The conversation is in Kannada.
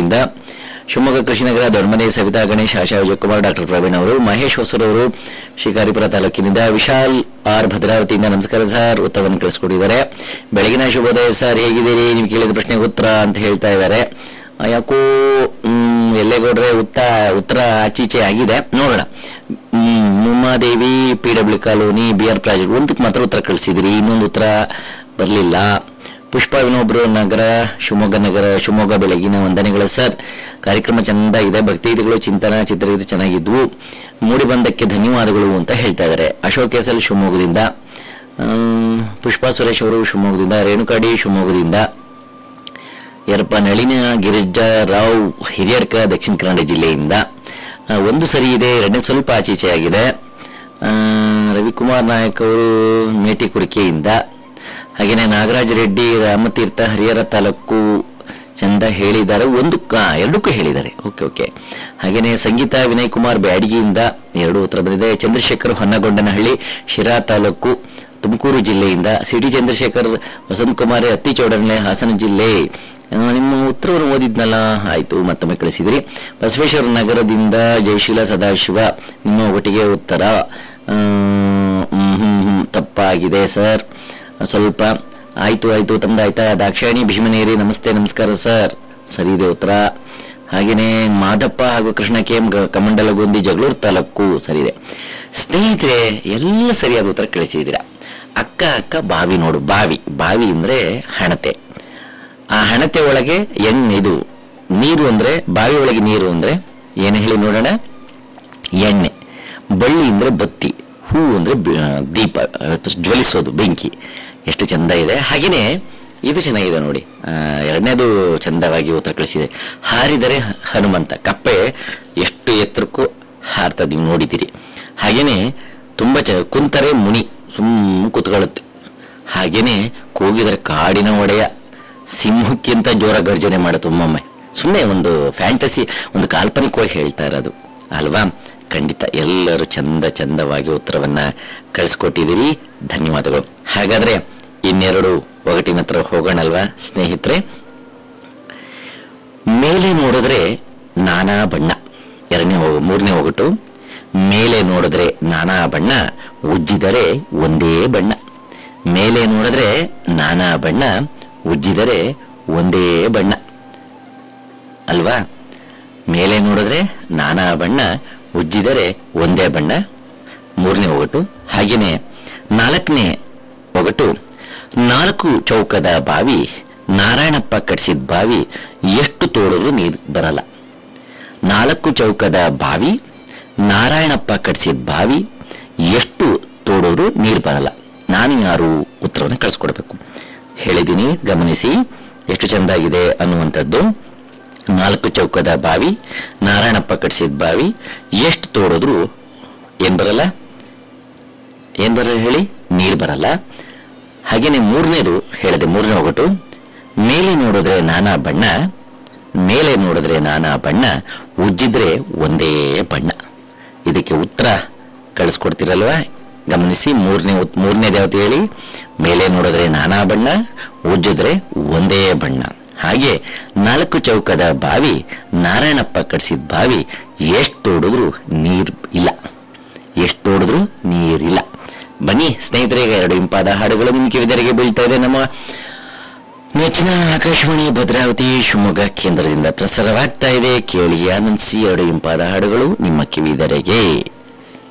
ಶಿವಮೊಗ್ಗದಿಂದ ಶಿವಮೊಗ್ಗ ಕೃಷಿನಗರ ದೊಡ್ಡಮನೆ ಸವಿತಾ ಗಣೇಶ್ ಆಶಾ ವಿಜಯಕುಮಾರ್ ಡಾಕ್ಟರ್ ಪ್ರವೀಣ್ ಅವರು ಮಹೇಶ್ ಹೊಸೂರವರು ಶಿಕಾರಿಪುರ ತಾಲೂಕಿನಿಂದ ವಿಶಾಲ್ ಆರ್ ಭದ್ರಾವತಿಯಿಂದ ನಮಸ್ಕಾರ ಸರ್ ಉತ್ತರವನ್ನು ಕಳಿಸ್ಕೊಟ್ಟಿದ್ದಾರೆ ಬೆಳಗಿನ ಶುಭೋದಯ ಸರ್ ಹೇಗಿದ್ದೀರಿ ನೀವು ಕೇಳಿದ ಪ್ರಶ್ನೆಗೆ ಉತ್ತರ ಅಂತ ಹೇಳ್ತಾ ಇದ್ದಾರೆ ಆ, ಯಾಕೋ ಮ್, ಎಲ್ಲೇಗೌಡ್ರೆ ಉತ್ತ ಉತ್ತರ ಆಚೀಚೆ ಆಗಿದೆ ನೋಡೋಣ ಮ್, Mummadevi P W colony B R project ಒಂದಕ್ಕೆ ಮಾತ್ರ ಉತ್ತರ ಕಳಿಸಿದ್ರಿ ಇನ್ನೊಂದು ಉತ್ತರ ಬರಲಿಲ್ಲ ಪುಷ್ಪ ವಿನೋಬ್ರು ನಗರ ಶಿವಮೊಗ್ಗ ನಗರ ಶಿವಮೊಗ್ಗ ಬೆಳಗಿನ ವಂದನೆಗಳು ಸರ್ ಕಾರ್ಯಕ್ರಮ ಚೆಂದಾಗಿದೆ ಭಕ್ತಿಗೀತೆಗಳು ಚಿಂತನ ಚಿತ್ರಗೀತೆ ಚೆನ್ನಾಗಿದ್ವು ಮೂಡಿ ಬಂದಕ್ಕೆ ಧನ್ಯವಾದಗಳು ಅಂತ ಹೇಳ್ತಾ ಇದ್ದಾರೆ ಅಶೋಕ್ ಎಸ್ ಎಲ್ ಶಿವಮೊಗ್ಗದಿಂದ ಆಮ್, ಪುಷ್ಪಾ ಸುರೇಶ್ ಅವರು ಶಿವಮೊಗ್ಗದಿಂದ ರೇಣುಕಾಡಿ ಶಿವಮೊಗ್ಗದಿಂದ ಯರಪ್ಪ ನಳಿನ ಗಿರಿಜಾ ರಾವ್ ಹಿರಿಯಡ್ಕ ದಕ್ಷಿಣ ಕನ್ನಡ ಜಿಲ್ಲೆಯಿಂದ ಆ, ಒಂದು ಸರಿ ಇದೆ ಎರಡನೇ ಸ್ವಲ್ಪ ಆಚೀಚೆ ಆಗಿದೆ ಆ, ರವಿಕುಮಾರ್ ನಾಯಕ್ ಅವರು ಮೇಟಿಕುರಿಕೆಯಿಂದ ಹಾಗೆಯೇ ನಾಗರಾಜ ರೆಡ್ಡಿ ರಾಮತೀರ್ಥ ಹರಿಹರ ತಾಲೂಕು ಚಂದ ಹೇಳಿದ್ದಾರೆ ಒಂದು ಆ, ಎರಡಕ್ಕೂ ಹೇಳಿದ್ದಾರೆ ಓಕೆ ಓಕೆ ಹಾಗೆಯೇ ಸಂಗೀತ ವಿನಯ್ ಕುಮಾರ್ ಬ್ಯಾಡಗಿಯಿಂದ ಎರಡು ಉತ್ತರ ಬಂದಿದೆ ಚಂದ್ರಶೇಖರ್ ಹೊನ್ನಗೊಂಡನಹಳ್ಳಿ ಶಿರಾ ತಾಲೂಕು ತುಮಕೂರು ಜಿಲ್ಲೆಯಿಂದ ಸಿಟಿ ಚಂದ್ರಶೇಖರ್ ವಸಂತ್ ಕುಮಾರ್ ಅತ್ತಿಚೌಡನೆ ಹಾಸನ ಜಿಲ್ಲೆ ಆ, ನಿಮ್ಮ ಉತ್ತರವನ್ನು ಓದಿದ್ನಲ್ಲ ಆಯ್ತು ಮತ್ತೊಮ್ಮೆ ಕಳಿಸಿದ್ರಿ ಬಸವೇಶ್ವರ ನಗರದಿಂದ ಜಯಶೀಲ ಸದಾಶಿವ ನಿಮ್ಮ ಒಟ್ಟಿಗೆ ಉತ್ತರ ಆ, ಹ್ಮ್, ಹ್ಮ್, ಹ್ಮ್, ತಪ್ಪಾಗಿದೆ ಸರ್ ಸ್ವಲ್ಪ ಆಯ್ತು ಆಯ್ತು ತಮ್ದಾಯ್ತಾ ದಾಕ್ಷಾಯಣಿ ಭೀಮನೇರಿ ನಮಸ್ತೆ ನಮಸ್ಕಾರ ಸರ್ ಸರಿ ಇದೆ ಉತ್ತರ ಹಾಗೇನೆ ಮಾದಪ್ಪ ಹಾಗೂ ಕೃಷ್ಣ ಕೆ ಎಂ ಗ- ಕಮಂಡಲಗುಂದಿ ಜಗಳೂರು ತಾಲೂಕು ಸರಿ ಇದೆ ಸ್ನೇಹಿತರೆ ಎಲ್ಲ ಸರಿಯಾದ ಉತ್ತರ ಕಳಿಸಿದ್ದೀರಾ ಅಕ್ಕ ಅಕ್ಕ ಬಾವಿ ನೋಡು ಬಾವಿ ಬಾವಿ ಅಂದ್ರೆ ಹಣತೆ ಆ ಹಣತೆ ಒಳಗೆ ಎಣ್ಣೆ ಇದು ನೀರು ಅಂದ್ರೆ ಬಾವಿ ಒಳಗೆ ನೀರು ಅಂದ್ರೆ ಏನು ಹೇಳಿ ನೋಡೋಣ ಎಣ್ಣೆ ಬಳ್ಳಿ ಅಂದ್ರೆ ಬತ್ತಿ ಹೂ ಅಂದ್ರೆ ಬ- ದೀಪ ಆ, ಜ್ವಲಿಸೋದು ಬೆಂಕಿ ಎಷ್ಟು ಚಂದ ಇದೆ ಹಾಗೇನೆ ಇದು ಚೆನ್ನಾಗಿದೆ ನೋಡಿ ಆ, ಎರಡನೇದು ಚಂದವಾಗಿ ಉತ್ತರ ಕಳಿಸಿದೆ ಹಾರಿದರೆ ಹ- ಹನುಮಂತ ಕಪ್ಪೆ ಎಷ್ಟು ಎತ್ತರಕ್ಕೂ ಹಾರ್ತದೆ ನೀವು ನೋಡಿದ್ದೀರಿ ಹಾಗೇನೆ ತುಂಬಾ ಚ ಕುಂತರೆ ಮುನಿ ಸುಮ್ ಕೂತ್ಕೊಳ್ಳುತ್ತೆ ಹಾಗೇನೆ ಕೂಗಿದರೆ ಕಾಡಿನ ಒಡೆಯ ಸಿಂಹಕ್ಕಿಂತ ಜೋರ ಗರ್ಜನೆ ಮಾಡುತ್ತೆ ಒಮ್ಮೊಮ್ಮೆ ಸುಮ್ಮನೆ ಒಂದು ಫ್ಯಾಂಟಸಿ ಒಂದು ಕಾಲ್ಪನಿಕವಾಗಿ ಹೇಳ್ತಾ ಇರೋದು ಅಲ್ವಾ ಖಂಡಿತ ಎಲ್ಲರೂ ಚಂದ ಚಂದವಾಗಿ ಉತ್ತರವನ್ನ ಕಳಿಸ್ಕೊಟ್ಟಿದ್ದೀರಿ ಧನ್ಯವಾದಗಳು ಹಾಗಾದ್ರೆ ಇನ್ನೆರಡು ಒಗಟಿನ ಹತ್ರ ಹೋಗೋಣಲ್ವಾ ಸ್ನೇಹಿತರೆ ಮೇಲೆ ನೋಡಿದ್ರೆ ನಾನಾ ಬಣ್ಣ ಎರಡನೇ ಹೋಗು ಮೂರನೇ ಒಗಟು ಮೇಲೆ ನೋಡಿದ್ರೆ ನಾನಾ ಬಣ್ಣ ಉಜ್ಜಿದರೆ ಒಂದೇ ಬಣ್ಣ ಮೇಲೆ ನೋಡಿದ್ರೆ ನಾನಾ ಬಣ್ಣ ಉಜ್ಜಿದರೆ ಒಂದೇ ಬಣ್ಣ ಅಲ್ವಾ ಮೇಲೆ ನೋಡಿದ್ರೆ ನಾನಾ ಬಣ್ಣ ಉಜ್ಜಿದರೆ ಒಂದೇ ಬಣ್ಣ ಮೂರನೇ ಒಗಟು ಹಾಗೇನೆ ನಾಲ್ಕನೇ ಒಗಟು ನಾಲ್ಕು ಚೌಕದ ಬಾವಿ ನಾರಾಯಣಪ್ಪ ಕಟ್ಸಿದ ಬಾವಿ ಎಷ್ಟು ತೋಡಿದ್ರು ನೀರು ಬರಲ್ಲ ನಾಲ್ಕು ಚೌಕದ ಬಾವಿ ನಾರಾಯಣಪ್ಪ ಕಟ್ಸಿದ ಬಾವಿ ಎಷ್ಟು ತೋಡಿದ್ರು ನೀರು ಬರಲ್ಲ ನಾನು ಯಾರು ಉತ್ತರವನ್ನು ಕಳಿಸ್ಕೊಡ್ಬೇಕು ಹೇಳಿದ್ದೀನಿ ಗಮನಿಸಿ ಎಷ್ಟು ಚೆಂದಾಗಿದೆ ಅನ್ನುವಂಥದ್ದು ನಾಲ್ಕು ಚೌಕದ ಬಾವಿ ನಾರಾಯಣಪ್ಪ ಕಟ್ಸಿದ ಬಾವಿ ಎಷ್ಟು ತೋಡಿದ್ರು ಏನ್ ಬರಲ್ಲ ಏನ್ ಬರಲ್ಲ ಹೇಳಿ ನೀರು ಬರಲ್ಲ ಹಾಗೇನೆ ಮೂರನೇದು ಹೇಳಿದೆ ಮೂರನೇ ಒಗಟು ಮೇಲೆ ನೋಡಿದ್ರೆ ನಾನಾ ಬಣ್ಣ ಮೇಲೆ ನೋಡಿದ್ರೆ ನಾನಾ ಬಣ್ಣ ಉಜ್ಜಿದ್ರೆ ಒಂದೇ ಬಣ್ಣ ಇದಕ್ಕೆ ಉತ್ತರ ಕಳಿಸ್ಕೊಡ್ತೀರಲ್ವಾ ಗಮನಿಸಿ ಮೂರನೇ ಉತ್- ಮೂರನೇದು ಯಾವ್ದು ಹೇಳಿ ಮೇಲೆ ನೋಡಿದ್ರೆ ನಾನಾ ಬಣ್ಣ ಉಜ್ಜಿದ್ರೆ ಒಂದೇ ಬಣ್ಣ ಹಾಗೆ ನಾಲ್ಕು ಚೌಕದ ಬಾವಿ ನಾರಾಯಣಪ್ಪ ಕಟ್ಸಿದ ಬಾವಿ ಎಷ್ಟು ಹೊಡೆದ್ರು ನೀರು ಇಲ್ಲ ಎಷ್ಟು ಹೊಡೆದ್ರು ನೀರಿಲ್ಲ ಬನ್ನಿ ಸ್ನೇಹಿತರೆ ಈಗ ಎರಡು ಇಂಪಾದ ಹಾಡುಗಳು ನಿಮ್ಮ ಕಿವಿದರಿಗೆ ಬೀಳ್ತಾ ಇದೆ ನಮ್ಮ ನೆಚ್ಚಿನ ಆಕಾಶವಾಣಿ ಭದ್ರಾವತಿ ಶಿವಮೊಗ್ಗ ಕೇಂದ್ರದಿಂದ ಪ್ರಸಾರವಾಗ್ತಾ ಇದೆ ಕೇಳಿ ಆನಂದಿಸಿ ಎರಡು ಇಂಪಾದ ಹಾಡುಗಳು ನಿಮ್ಮ ಕಿವಿದರೆಗೆ